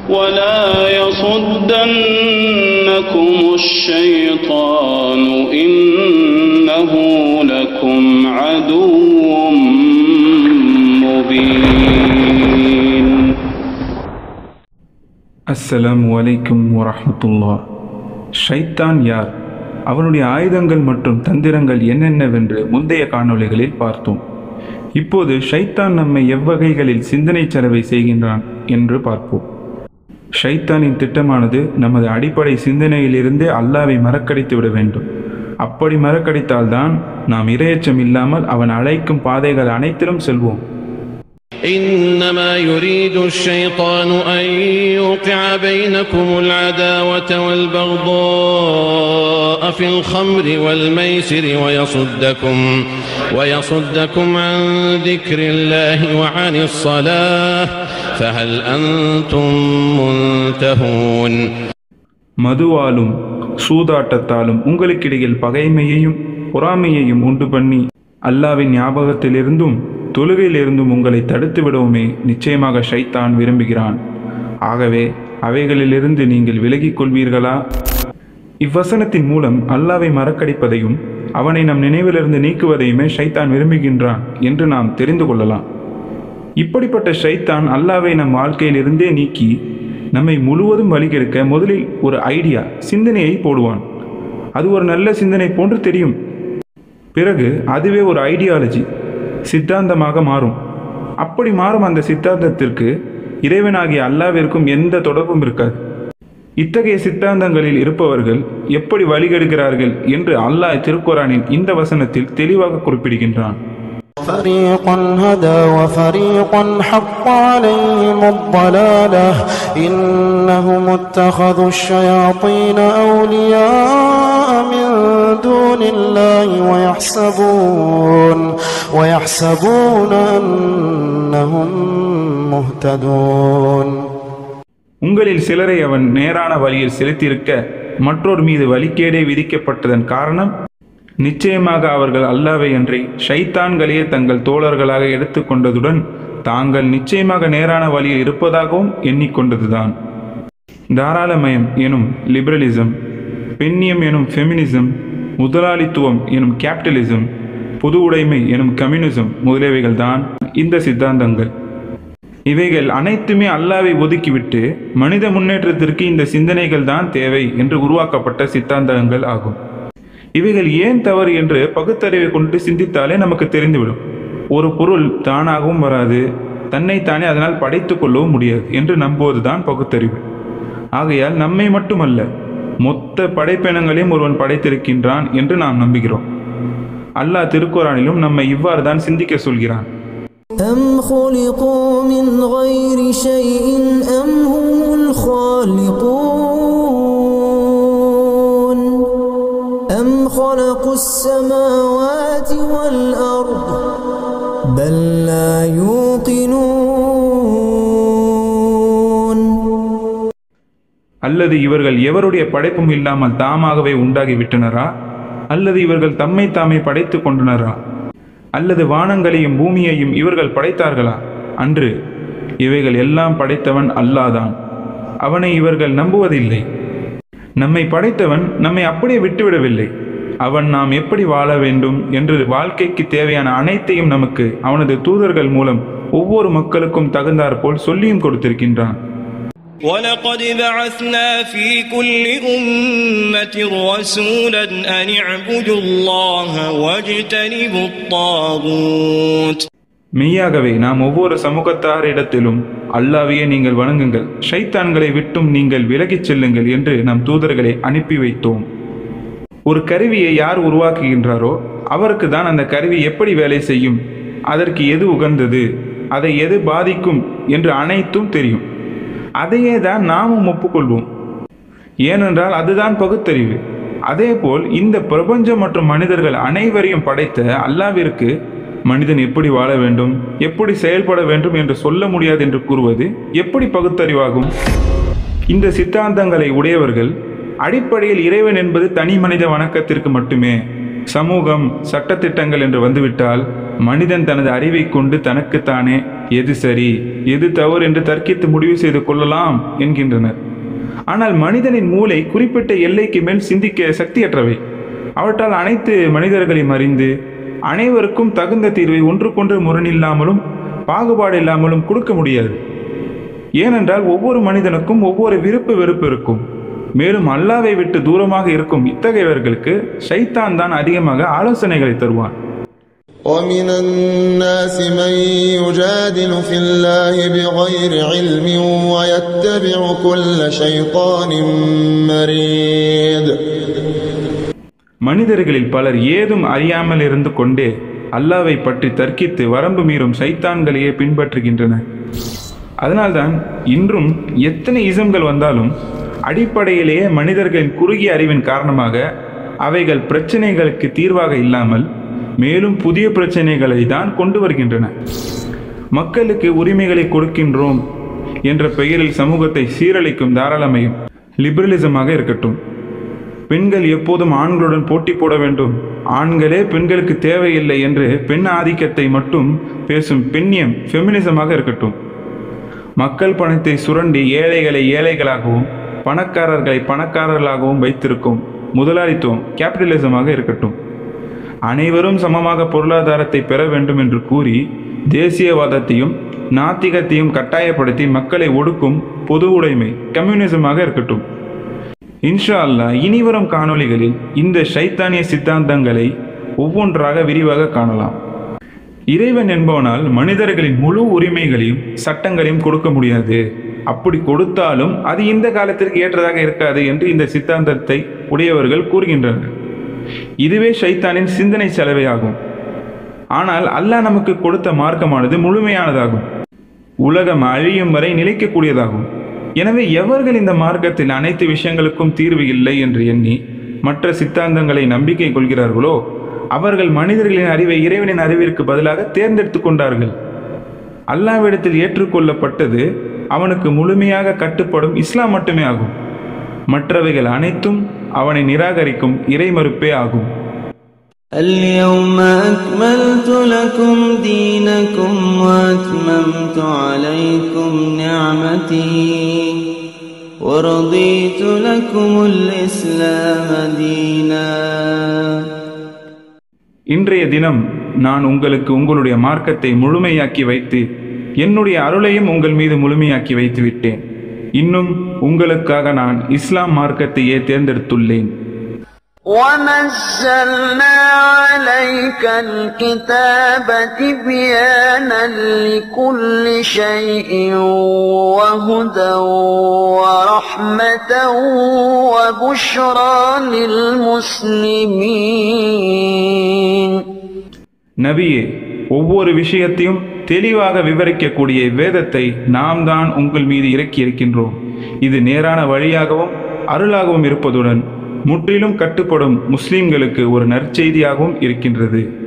ولا يصدنكم الشيطان إنه لكم عدو مبين அஸ்ஸலாமு அலைக்கும் வரஹ்மத்துல்லாஹ் ஷைத்தான் யார் அவனுடைய ஆயுதங்கள் மற்றும் தந்திரங்கள் என்னென்னவென்று முந்தைய காணொளிகளில் பார்த்தோம் இப்போது ஷைத்தான் நம்மை எவ்வகைகளில் சிந்தனை செலவை செய்கின்றான் என்று பார்ப்போம் ஷைத்தானின் திட்டமானது நமது அடிப்படை சிந்தனையிலிருந்தே அல்லாவை மறக்கடித்து விட வேண்டும் அப்படி மறக்கடித்தால்தான் நாம் இரையச்சம் இல்லாமல் அவன் அழைக்கும் பாதைகள் அனைத்திலும் செல்வோம் إنما يريد الشيطان أن يوقع بينكم العداوة والبغضاء في الخمر والميسر ويصدكم ويصدكم عن ذكر الله وعن الصلاة فهل أنتم منتهون மதுவாலும் சூதாட்டத்தாலும் உங்களுக்கிடையில் பகைமையையும் பொறாமையையும் உண்டு பண்ணி அல்லாவின் ஞாபகத்திலிருந்தும் தொழுகையிலிருந்தும் உங்களை தடுத்து விடவுமே நிச்சயமாக ஷைத்தான் விரும்புகிறான் ஆகவே அவைகளிலிருந்து நீங்கள் விலகிக் கொள்வீர்களா இவ்வசனத்தின் மூலம் அல்லாவை மறக்கடிப்பதையும் அவனை நம் நினைவிலிருந்து நீக்குவதையுமே ஷைத்தான் விரும்புகின்றான் என்று நாம் தெரிந்து கொள்ளலாம் இப்படிப்பட்ட ஷைத்தான் அல்லாவை நம் வாழ்க்கையிலிருந்தே நீக்கி நம்மை முழுவதும் வழிகெடுக்க முதலில் ஒரு ஐடியா சிந்தனையை போடுவான் அது ஒரு நல்ல சிந்தனை போன்று தெரியும் பிறகு அதுவே ஒரு ஐடியாலஜி சித்தாந்தமாக மாறும் அப்படி மாறும் அந்த சித்தாந்தத்திற்கு இறைவனாகிய அல்லாவிற்கும் எந்த தொடர்பும் இருக்காது இத்தகைய சித்தாந்தங்களில் இருப்பவர்கள் எப்படி வழிகெடுக்கிறார்கள் என்று அல்லாஹ் திருக்குரானின் இந்த வசனத்தில் தெளிவாக குறிப்பிடுகின்றான் فريقا هدى وفريقا حق عليهم الضلالة إنهم اتخذوا الشياطين أولياء من دون الله ويحسبون ويحسبون أنهم مهتدون உங்களில் சிலரை அவன் நேரான வழியில் செலுத்தியிருக்க மற்றோர் மீது வழிகேடே விதிக்கப்பட்டதன் காரணம் நிச்சயமாக அவர்கள் அல்லாவை அன்றி ஷைத்தான்களையே தங்கள் தோழர்களாக எடுத்துக்கொண்டதுடன் தாங்கள் நிச்சயமாக நேரான வழியில் இருப்பதாகவும் எண்ணிக்கொண்டதுதான் தாராளமயம் எனும் லிபரலிசம் பெண்ணியம் எனும் ஃபெமினிசம் முதலாளித்துவம் எனும் கேபிட்டலிசம் பொது உடைமை எனும் கம்யூனிசம் முதலியவைகள்தான் இந்த சித்தாந்தங்கள் இவைகள் அனைத்துமே அல்லாவை ஒதுக்கிவிட்டு மனித முன்னேற்றத்திற்கு இந்த சிந்தனைகள் தான் தேவை என்று உருவாக்கப்பட்ட சித்தாந்தங்கள் ஆகும் இவைகள் ஏன் தவறு என்று பகுத்தறிவை கொண்டு சிந்தித்தாலே நமக்கு தெரிந்துவிடும் ஒரு பொருள் தானாகவும் வராது தன்னைத்தானே அதனால் படைத்து கொள்ளவும் முடியாது என்று நம்புவதுதான் பகுத்தறிவு ஆகையால் நம்மை மட்டுமல்ல மொத்த படைப்பினங்களையும் ஒருவன் படைத்திருக்கின்றான் என்று நாம் நம்புகிறோம் அல்லாஹ் திருக்குறானிலும் நம்மை இவ்வாறு தான் சிந்திக்க சொல்கிறான் أم خلقوا من غير شيء أم هم الخالقون أم خلقوا السماوات والأرض بل لا يوقنون அல்லது இவர்கள் எவருடைய படைப்பும் இல்லாமல் தாமாகவே உண்டாகி விட்டனரா அல்லது இவர்கள் தம்மை தாமே படைத்து கொண்டனரா அல்லது வானங்களையும் பூமியையும் இவர்கள் படைத்தார்களா அன்று இவைகள் எல்லாம் படைத்தவன் அல்லாதான் அவனை இவர்கள் நம்புவதில்லை நம்மை படைத்தவன் நம்மை அப்படியே விட்டுவிடவில்லை அவன் நாம் எப்படி வாழ வேண்டும் என்று வாழ்க்கைக்கு தேவையான அனைத்தையும் நமக்கு அவனது தூதர்கள் மூலம் ஒவ்வொரு மக்களுக்கும் தகுந்தாற்போல் சொல்லியும் கொடுத்திருக்கின்றான் ولقد بعثنا في كل أمة رسولا أن اعبدوا الله واجتنبوا الطاغوت மெய்யாகவே நாம் ஒவ்வொரு சமூகத்தாரிடத்திலும் அல்லாவையே நீங்கள் வணங்குங்கள் ஷைத்தான்களை விட்டும் நீங்கள் விலகிச் செல்லுங்கள் என்று நம் தூதர்களை அனுப்பி வைத்தோம் ஒரு கருவியை யார் உருவாக்குகின்றாரோ அவருக்கு தான் அந்த கருவி எப்படி வேலை செய்யும் அதற்கு எது உகந்தது அதை எது பாதிக்கும் என்று அனைத்தும் தெரியும் அதையே தான் நாமும் ஒப்புக்கொள்வோம் ஏனென்றால் அதுதான் பகுத்தறிவு அதேபோல் இந்த பிரபஞ்சம் மற்றும் மனிதர்கள் அனைவரையும் படைத்த அல்லாவிற்கு மனிதன் எப்படி வாழ வேண்டும் எப்படி செயல்பட வேண்டும் என்று சொல்ல முடியாது என்று கூறுவது எப்படி பகுத்தறிவாகும் இந்த சித்தாந்தங்களை உடையவர்கள் அடிப்படையில் இறைவன் என்பது தனி மனித வணக்கத்திற்கு மட்டுமே சமூகம் சட்டத்திட்டங்கள் என்று வந்துவிட்டால் மனிதன் தனது அறிவை கொண்டு தனக்குத்தானே எது சரி எது தவறு என்று தர்க்கித்து முடிவு செய்து கொள்ளலாம் என்கின்றனர் ஆனால் மனிதனின் மூளை குறிப்பிட்ட எல்லைக்கு மேல் சிந்திக்க சக்தியற்றவை அவற்றால் அனைத்து மனிதர்களையும் அறிந்து அனைவருக்கும் தகுந்த தீர்வை ஒன்றுக்கொன்று முரணில்லாமலும் பாகுபாடு இல்லாமலும் கொடுக்க முடியாது ஏனென்றால் ஒவ்வொரு மனிதனுக்கும் ஒவ்வொரு விருப்பு வெறுப்பு இருக்கும் மேலும் அல்லாவை விட்டு தூரமாக இருக்கும் இத்தகையவர்களுக்கு ஷைத்தான் தான் அதிகமாக ஆலோசனைகளை தருவான் ومن الناس من يجادل في الله بغير علم ويتبع كل شيطان مريد மனிதர்களில் பலர் ஏதும் அறியாமல் இருந்து கொண்டே அல்லாவை பற்றி தர்க்கித்து வரம்பு மீறும் சைத்தான்களையே பின்பற்றுகின்றனர் அதனால்தான் இன்றும் எத்தனை இசம்கள் வந்தாலும் அடிப்படையிலேயே மனிதர்களின் குறுகிய அறிவின் காரணமாக அவைகள் பிரச்சனைகளுக்கு தீர்வாக இல்லாமல் மேலும் புதிய பிரச்சனைகளை தான் கொண்டு வருகின்றன மக்களுக்கு உரிமைகளை கொடுக்கின்றோம் என்ற பெயரில் சமூகத்தை சீரழிக்கும் தாராளமையும் லிபரலிசமாக இருக்கட்டும் பெண்கள் எப்போதும் ஆண்களுடன் போட்டி போட வேண்டும் ஆண்களே பெண்களுக்கு தேவையில்லை என்று பெண் ஆதிக்கத்தை மட்டும் பேசும் பெண்ணியம் ஃபெமினிசமாக இருக்கட்டும் மக்கள் பணத்தை சுரண்டி ஏழைகளை ஏழைகளாகவும் பணக்காரர்களை பணக்காரர்களாகவும் வைத்திருக்கும் முதலாளித்துவம் கேபிட்டலிசமாக இருக்கட்டும் அனைவரும் சமமாக பொருளாதாரத்தை பெற வேண்டும் என்று கூறி தேசியவாதத்தையும் நாத்திகத்தையும் கட்டாயப்படுத்தி மக்களை ஒடுக்கும் பொது உடைமை கம்யூனிசமாக இருக்கட்டும் இன்ஷா அல்லாஹ் இனிவரும் காணொளிகளில் இந்த ஷைத்தானிய சித்தாந்தங்களை ஒவ்வொன்றாக விரிவாக காணலாம் இறைவன் என்பவனால் மனிதர்களின் முழு உரிமைகளையும் சட்டங்களையும் கொடுக்க முடியாது அப்படி கொடுத்தாலும் அது இந்த காலத்திற்கு ஏற்றதாக இருக்காது என்று இந்த சித்தாந்தத்தை உடையவர்கள் கூறுகின்றனர் இதுவே ஷைத்தானின் சிந்தனை செலவையாகும் ஆனால் அல்லாஹ் நமக்கு கொடுத்த மார்க்கமானது முழுமையானதாகும் உலகம் அழியும் வரை நிலைக்கக்கூடியதாகும் எனவே எவர்கள் இந்த மார்க்கத்தில் அனைத்து விஷயங்களுக்கும் தீர்வு இல்லை என்று எண்ணி மற்ற சித்தாந்தங்களை நம்பிக்கை கொள்கிறார்களோ அவர்கள் மனிதர்களின் அறிவை இறைவனின் அறிவிற்கு பதிலாக தேர்ந்தெடுத்து கொண்டார்கள் அல்லாவிடத்தில் ஏற்றுக்கொள்ளப்பட்டது அவனுக்கு முழுமையாக கட்டுப்படும் இஸ்லாம் மட்டுமே ஆகும் மற்றவைகள் அனைத்தும் அவனை நிராகரிக்கும் இறைமறுப்பே ஆகும் اليوم أكملت لكم دينكم وأتممت عليكم نعمتي ورضيت لكم الإسلام دينا இன்றைய தினம் நான் உங்களுக்கு உங்களுடைய மார்க்கத்தை முழுமையாக்கி வைத்து என்னுடைய அருளையும் உங்கள் மீது முழுமையாக்கி வைத்து விட்டேன் இன்னும் உங்களுக்காக நான் இஸ்லாம் மார்க்கத்தையே தேர்ந்தெடுத்துள்ளேன் ونزلنا عليك الكتاب تبيانا لكل شيء وهدى ورحمة وبشرى للمسلمين நபியே ஒவ்வொரு விஷயத்தையும் தெளிவாக விவரிக்கக்கூடிய வேதத்தை நாம் தான் உங்கள் மீது இறக்கி இருக்கின்றோம் இது நேரான வழியாகவும் அருளாகவும் இருப்பதுடன் முற்றிலும் கட்டுப்படும் முஸ்லிம்களுக்கு ஒரு நற்செய்தியாகவும் இருக்கின்றது